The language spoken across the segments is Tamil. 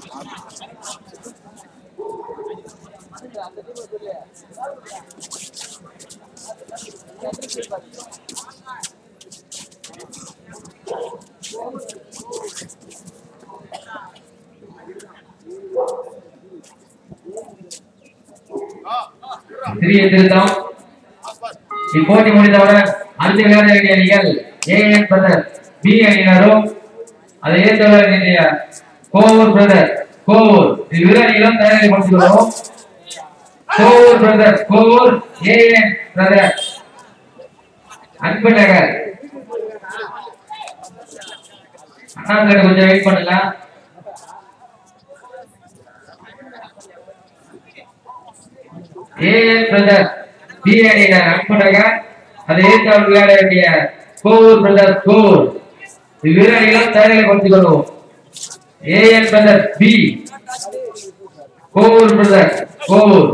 சிறிய திருத்தம் இப்போட்டி முடிந்தவுடன் அடுத்து விளையாட வேண்டிய அணிகள் ஏஎன் பிரதர் பி அணியினரும் அதை ஏற்று வேண்டிய கோவூர் பிரதர் கோவூர் இரு அணிகளும் தயாரி முடிச்சுக்கிறோம் Kovur brother Kovur AN brother Anbu Nagar அண்ணா கொஞ்சம் வெயிட் பண்ணலாம் ஏஎன் பிரதர் பி அணியினர் அன்புநகர் அதை ஏற்று அவர் விளையாட வேண்டிய கோவூர் பிரதர் கோவூர் இவ்விரு அணிகளும் தயாரிகளை கொடுத்துக் கொள்வோம் AN brother B Kovur brother Kovur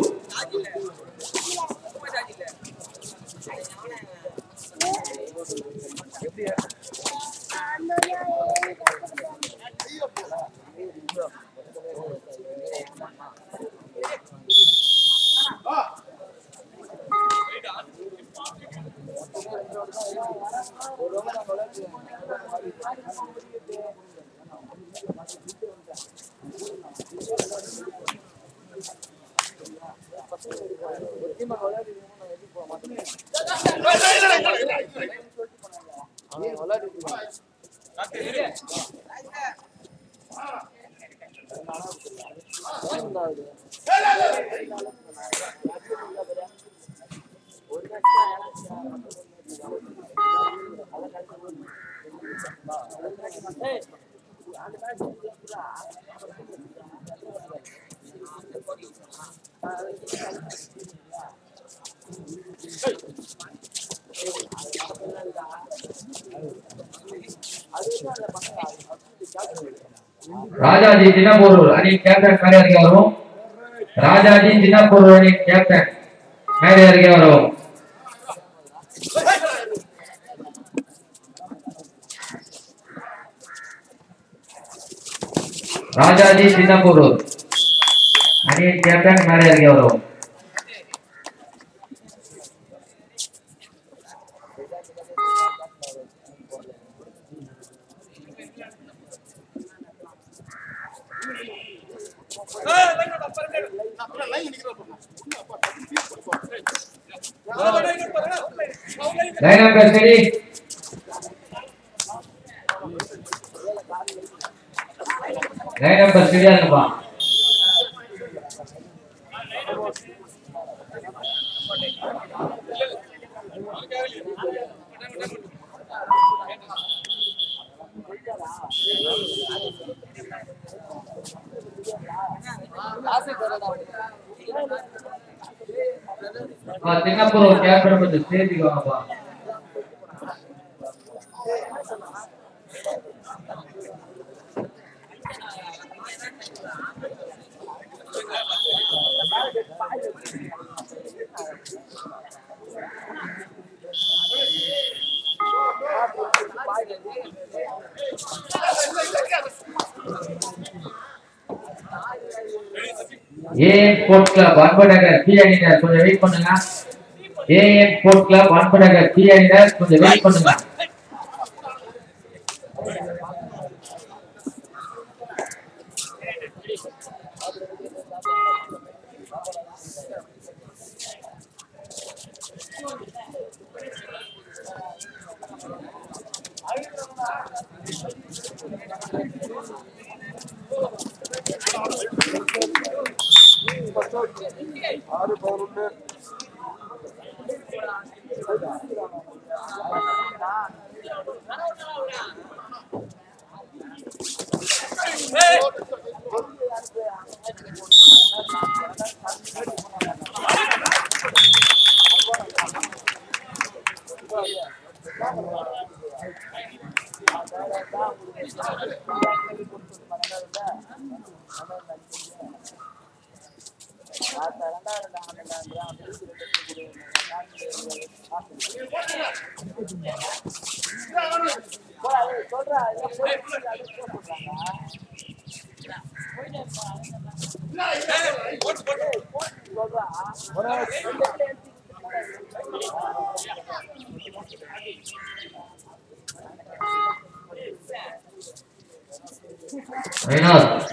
Rajaji தினப்பொருள் அணி கேப்டன் மேலே அருகே வரும் ராஜாஜி தினப்பொருள் அணி கேப்டன் மேலே அருகே வரும் ராஜாஜி தினப்பொருள் அணியின் கேப்டன் மேலே அருகே வரும் line up ready line up ரெடியா இருப்பா சிங்கப்பூர் ஒரு கேப்டன் கொஞ்சம் ஸ்டேஜுக்கு வாங்கப்பா ஏஎன் ஸ்போர்ட்ஸ் கிளப் அன்பநகர் பி அணியினர் கொஞ்சம் வெயிட் பண்ணுங்க ஏஎன் ஸ்போர்ட்ஸ் கிளப் அன்பநகர் பி அணியினர் கொஞ்சம் வெயிட் பண்ணுங்க Reynolds.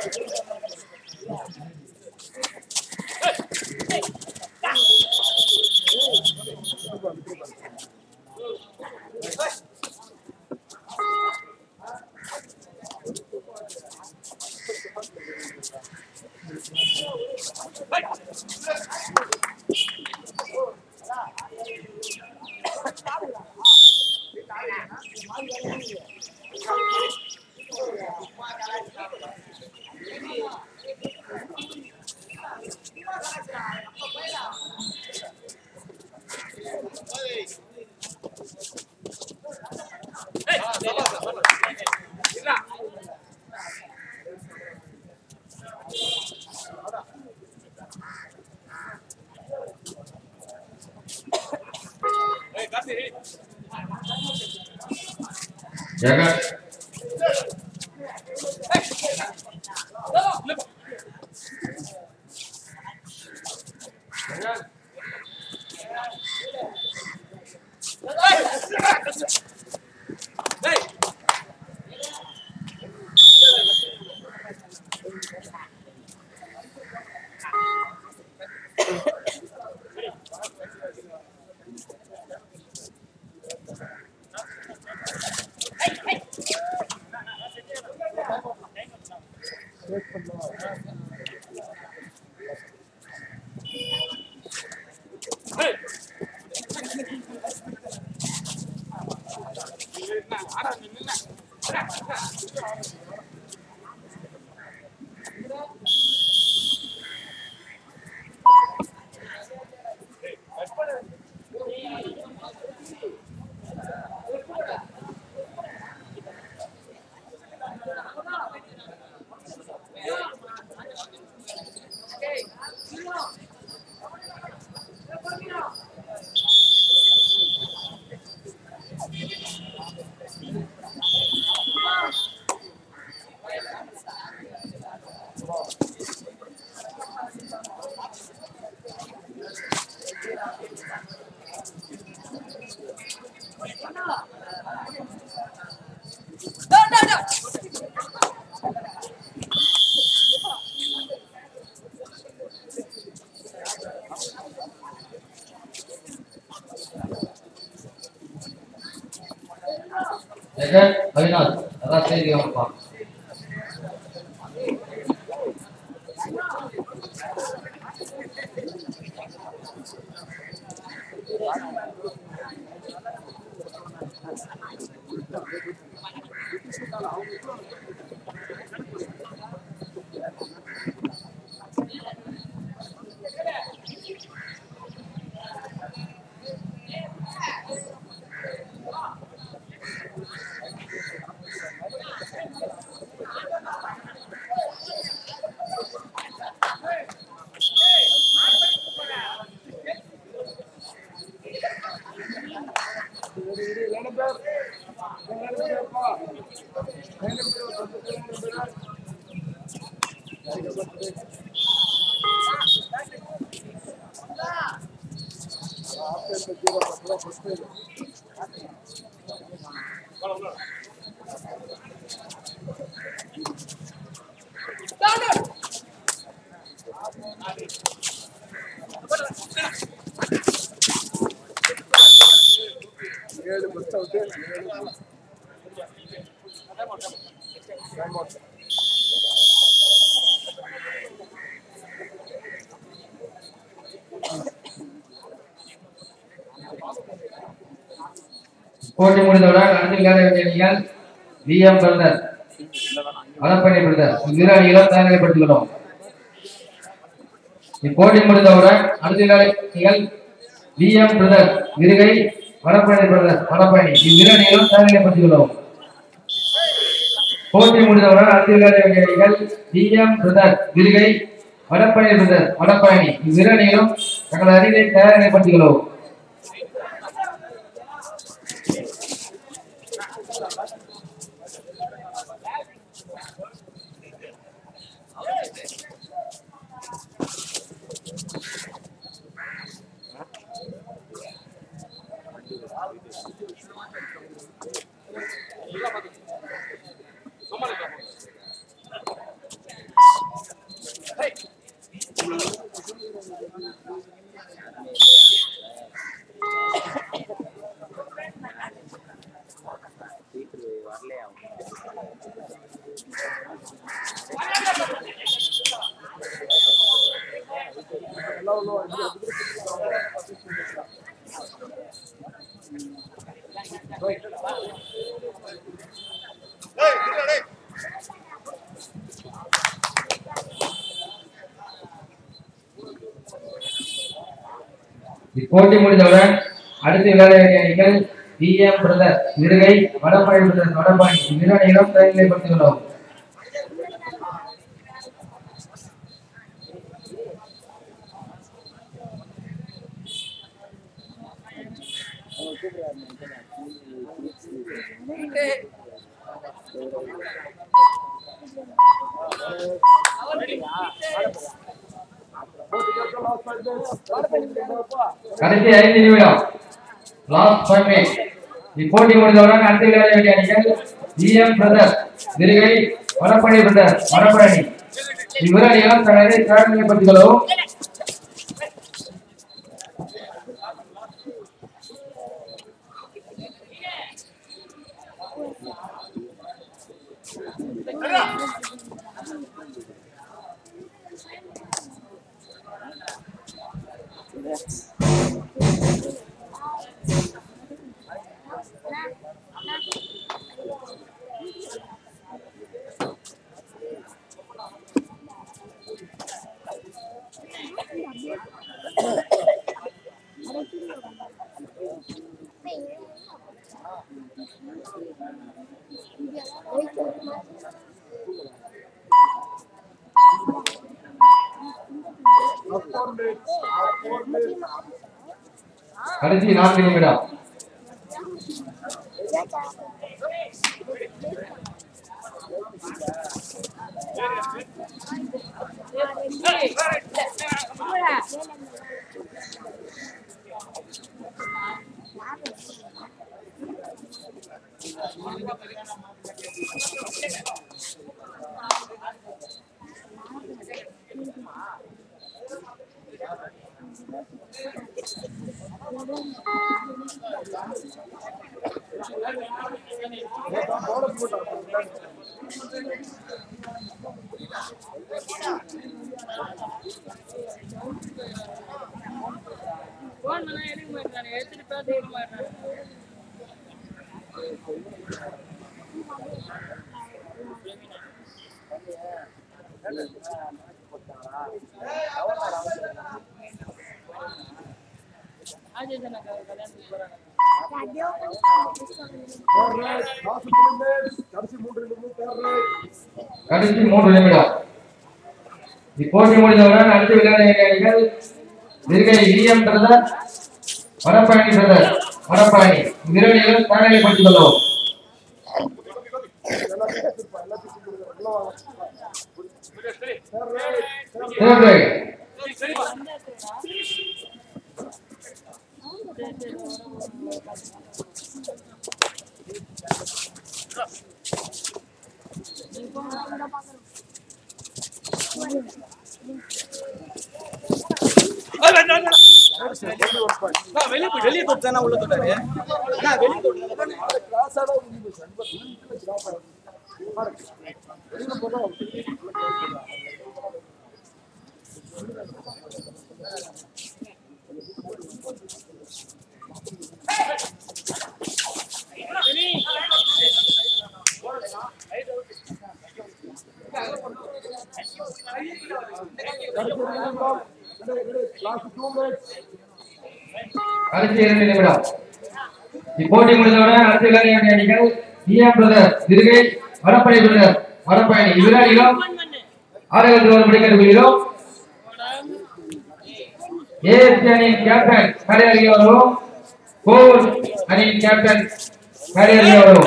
ஜெகன் ஜெகன் அவினாஷ் அதான் செய்தி அவன்ப்பா ஏழு பஸ் அவுட்டு ஏழு டைம் அவுட் போட்டி முடிந்தவுடன் அடுத்து விளையாட வேண்டிய அணிகள் விஎம் பிரதர் வளப்பணி பிரதர் வீராணிகளும் தயாரிக்கப்படுகிறோம் இப்போட்டி முடிந்தவுடன் அடுத்து விளையாட அணிகள் விஎம் பிரதர் விருகை வடப்பணி பிரதர் வடப்பணி இவ்விரணிகளும் தயாரிக்கப்படுகிறோம் போட்டி முடிந்தவுடன் அடுத்து விளையாட வேண்டிய அணிகள் விஎம் பிரதர் விருகை வடப்பணி பிரதர் வடப்பழனி இவ்விரணிகளும் தங்கள் அணிகளை தயாரிக்கப்படுகிறோம் இப்போட்டி முடிந்தவுடன் அடுத்து விளையாட வேண்டிய அணிகள் டிஎம் பிரதர் விருகை வடபாடி பிரதர் வடபாடி இவ்விரு அணிகளும் தயாரிப்படுத்தியுள்ளோம் கடைசி ஐந்து நிமிடம் லாஸ்ட் ஃபைவ் மினிட் இப்போட்டி முடிந்தவுடன் அடுத்து விளையாட வேண்டிய அணிகள் டிஎம் பிரதர் விருகை வடபாடி பிரதர் வடபழனி இவ்விரு அணிகளும் தனது தயாரிப்படுத்தியுள்ளோம் கடைசி நான்கு நிமிடம் ஃபோன் பண்ணா எடுக்க மாட்டானே எடுத்துட்டு பேச மாட்டானே ஆஜய் தானே கல்யாணத்துக்கு போறாங்க கடைசி மூன்று நிமிடம் தேர்தல் கடைசி மூன்று நிமிடம் இப்போட்டி முடிந்தவுடன் அடுத்து விளையாட வேண்டிய அணிகள் Virugai EM brother Vadapalani brother Vadapalani இவ்விரு அணிகளும் தயாரிப்படுத்திக் கொள்வோம் தேர்வு வெளியே போய் வெளியே தொட்டு தானே உள்ள தொட்டாரு அண்ணா, வெளியே தொட்டு கடைசி இரண்டு நிமிடம் இப்போட்டி முடிந்தவுடன் அடுத்து விளையாட வேண்டிய அணிகள் EM brother Virugai Vadapalani brother Vadapalani இவ்விரு அணிகளும் ஆரோக்கியத்தில் ஒரு படிக்கிற கொள்கிறோம் ஏஎஸ்சி அணியின் கேப்டன் கரை அருகே வருவோம் கோர் அணியின் கேப்டன் கரை அருகே வருவோம்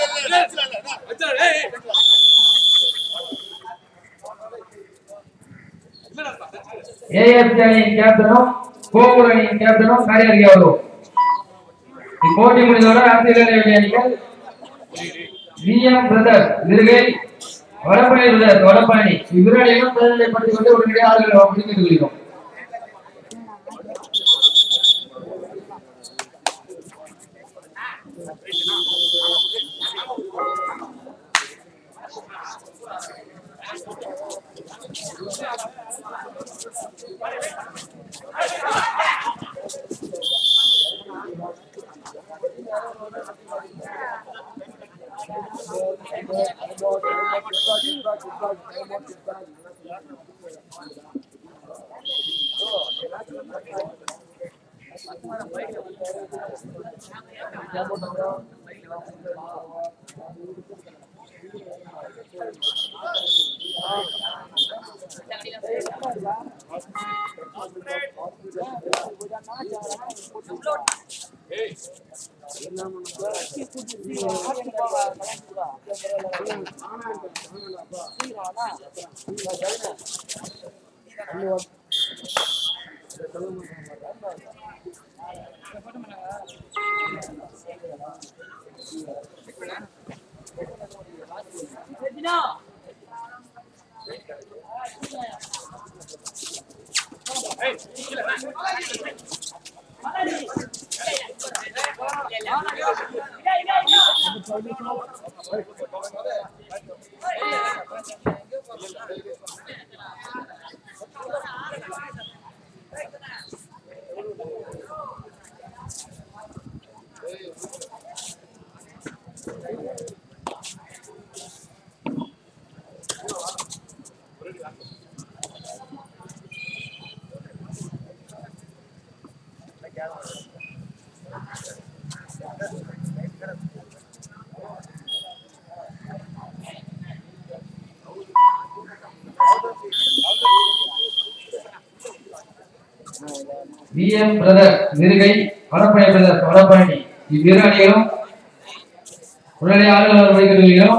ஏஎஸ்சி அணியின் கேப்டனும் கோவூர் அணியின் கேப்டனும் கரை அருகே வருவோம் இப்போட்டி முடிந்தவுடன் அடுத்து விளையாட வேண்டிய அணிகள் VM brother Virugai Vadapalani brother Vadapalani இவ்விரு அணிகளும் பிரதிநிதிப்படுத்திக் கொண்டு உடனடியாக ஆளுகளை பிடித்துக் கொள்கிறோம் விஎம் பிரதர்ஸ் நிறுகை வடப்பழனி பிரதர்ஸ் வடப்பழனி இவ்விரு அணிகளும் உடனடி ஆளுநர் வைக்கிறீர்களும்